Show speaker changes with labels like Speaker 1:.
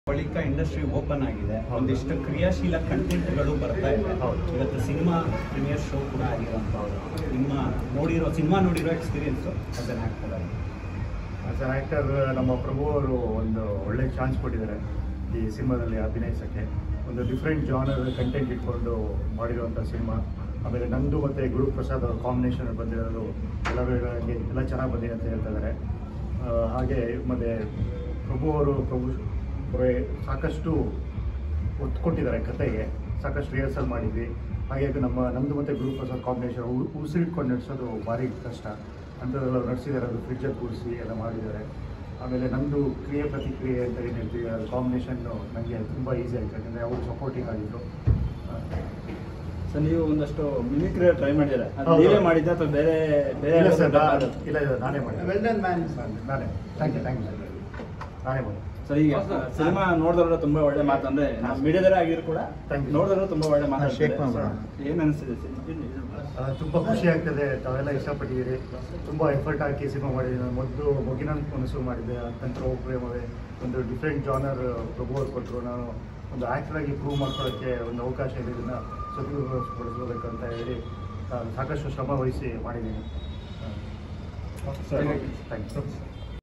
Speaker 1: ಬಳಿಕ industry open ಆಗಿದೆ ಒಂದಿಷ್ಟು ಕ್ರಿಯಾಶೀಲ ಕಂಟೆಂಟ್ಗಳು ಬರ್ತಾ ಇದೆ
Speaker 2: ಹೌದು.
Speaker 1: ಇವತ್ತು ಸಿನಿಮಾ ಪ್ರೀಮಿಯರ್ ಶೋ ಕೂಡ ಆಗಿರೋಂಥ ನಿಮ್ಮ ನೋಡಿರೋ ಸಿನಿಮಾ ನೋಡಿರೋ ಎಕ್ಸ್ಪೀರಿಯನ್ಸು ಆಸ್ ಅನ್ ಆಕ್ಟರ್ ಆಗಿ
Speaker 2: ಆಸ್ ಅನ್ ಆ್ಯಕ್ಟರ್ ನಮ್ಮ ಪ್ರಭು ಅವರು ಒಂದು ಒಳ್ಳೆ ಚಾನ್ಸ್ ಕೊಟ್ಟಿದ್ದಾರೆ ಈ ಸಿನಿಮಾದಲ್ಲಿ ಅಭಿನಯಿಸೋಕ್ಕೆ ಒಂದು ಡಿಫ್ರೆಂಟ್ ಜಾನರ್ ಕಂಟೆಂಟ್ ಇಟ್ಕೊಂಡು ಮಾಡಿರುವಂಥ ಸಿನಿಮಾ ಆಮೇಲೆ ನಂದು ಮತ್ತು ಗುರು ಪ್ರಸಾದ್ ಅವ್ರ ಕಾಂಬಿನೇಷನ್ ಬಂದಿರೋದು ಎಲ್ಲರೂ ಹಾಗೆ ಎಲ್ಲ ಚೆನ್ನಾಗಿ ಬಂದಿದೆ ಅಂತ ಹೇಳ್ತಾ ಇದ್ದಾರೆ ಆ, ಹಾಗೆ ಮತ್ತು ಪ್ರಭು ಅವರು ಪ್ರಭು ಅವರೇ ಸಾಕಷ್ಟು ಒತ್ತು ಕೊಟ್ಟಿದ್ದಾರೆ ಕತೆಗೆ ಸಾಕಷ್ಟು ರಿಹರ್ಸಲ್ ಮಾಡಿದ್ವಿ ಹಾಗೆ ನಮ್ಮ ನಮ್ಮದು ಮತ್ತು ಗುರು ಪ್ರಸಾದ್ ಕಾಂಬಿನೇಷನ್ ಉಸಿರಿಟ್ಕೊಂಡು ನಡೆಸೋದು ಭಾರಿ ಕಷ್ಟ ಅಂಥದ್ದೆಲ್ಲ ನಡೆಸಿದ್ದಾರೆ ಅದು ಫ್ರಿಡ್ಜಲ್ಲಿ ಕೂರಿಸಿ ಎಲ್ಲ ಮಾಡಿದ್ದಾರೆ ಆಮೇಲೆ ನಮ್ಮದು ಕ್ರಿಯೆ ಪ್ರತಿಕ್ರಿಯೆ ಅಂತ ಏನು ಹೇಳ್ತೀವಿ ಅದು ಕಾಂಬಿನೇಷನ್ನು ನನಗೆ ತುಂಬ ಈಸಿ ಆಯಿತು ಯಾಕಂದರೆ ಅವರು ಸಪೋರ್ಟಿಂಗ್ ಆಗಿದ್ದರು
Speaker 3: ಸರ್ ನೀವು ಒಂದಷ್ಟು ಮಿಮಿಕ್ರಿ ಟ್ರೈ ಮಾಡಿದ್ರೆ ಅದು
Speaker 2: ಹೌದು.
Speaker 3: ನೀವೇ ಮಾಡಿದ್ದ ಅಥವಾ ಬೇರೆ ಬೇರೆ
Speaker 2: ಇಲ್ಲ ಸರ್
Speaker 3: ಯಾರಾದ್ರೂ
Speaker 2: ನಾ- ಇಲ್ಲ ಇಲ್ಲ ನಾನೇ ಮಾಡಿದೆ
Speaker 4: ವೆಲ್ ಡನ್ ಮ್ಯಾನ್
Speaker 2: ನಾನೇ thank you thank you sir ನಾನೇ ಮಾಡಿದೆ
Speaker 3: ಸರ್ ಈಗ ಸಿನಿಮಾ ನೋಡಿದ್ರೆ ತುಂಬಾ ಒಳ್ಳೆ ಮಾತು ಅಂದ್ರೆ ಮೀಡಿಯಾದಲ್ಲೇ ಆಗಿದ್ರು ಕೂಡ
Speaker 2: Thank you.
Speaker 3: ನೋಡಿದ್ರು ತುಂಬಾ ಒಳ್ಳೆ
Speaker 4: ಹಾ, shake ಮಾಡೋಣ.
Speaker 3: ಮಾತು ಏನ್ ಅನಿಸ್ತಿದೆ ಸರ್
Speaker 2: ಆ, ತುಂಬ ಖುಷಿ ಆಗ್ತದೆ ತಾವೆಲ್ಲ ಇಷ್ಟಪಟ್ಟಿದ್ದೀರಿ ತುಂಬ ಎಫರ್ಟ್ ಹಾಕಿ ಸಿನಿಮಾ ಮಾಡಿದ್ದೀನಿ ನಾನು ಮೊದಲು ಮೊಗಿನ ಮನಸ್ಸು ಮಾಡಿದ್ದೆ ನಂತರ ಪ್ರೇಮವೇ ಒಂದು ಡಿಫ್ರೆಂಟ್ ಜಾನರ್ ಪ್ರಭು ಅವ್ರು ಕೊಟ್ಟರು ನಾನು ಒಂದು ಆ್ಯಕ್ಟರ್ ಆಗಿ ಪ್ರೂವ್ ಮಾಡ್ಕೊಳ್ಳೋಕ್ಕೆ ಒಂದು ಅವಕಾಶ ಇದೆ ಇದನ್ನು ಸದುಪಯೋಗಪಡಿಸ್ಕೋಬೇಕಂತ ಹೇಳಿ ಆ, ಸಾಕಷ್ಟು ಶ್ರಮ ವಹಿಸಿ ಮಾಡಿದ್ದೀನಿ ಥ್ಯಾಂಕ್ ಯು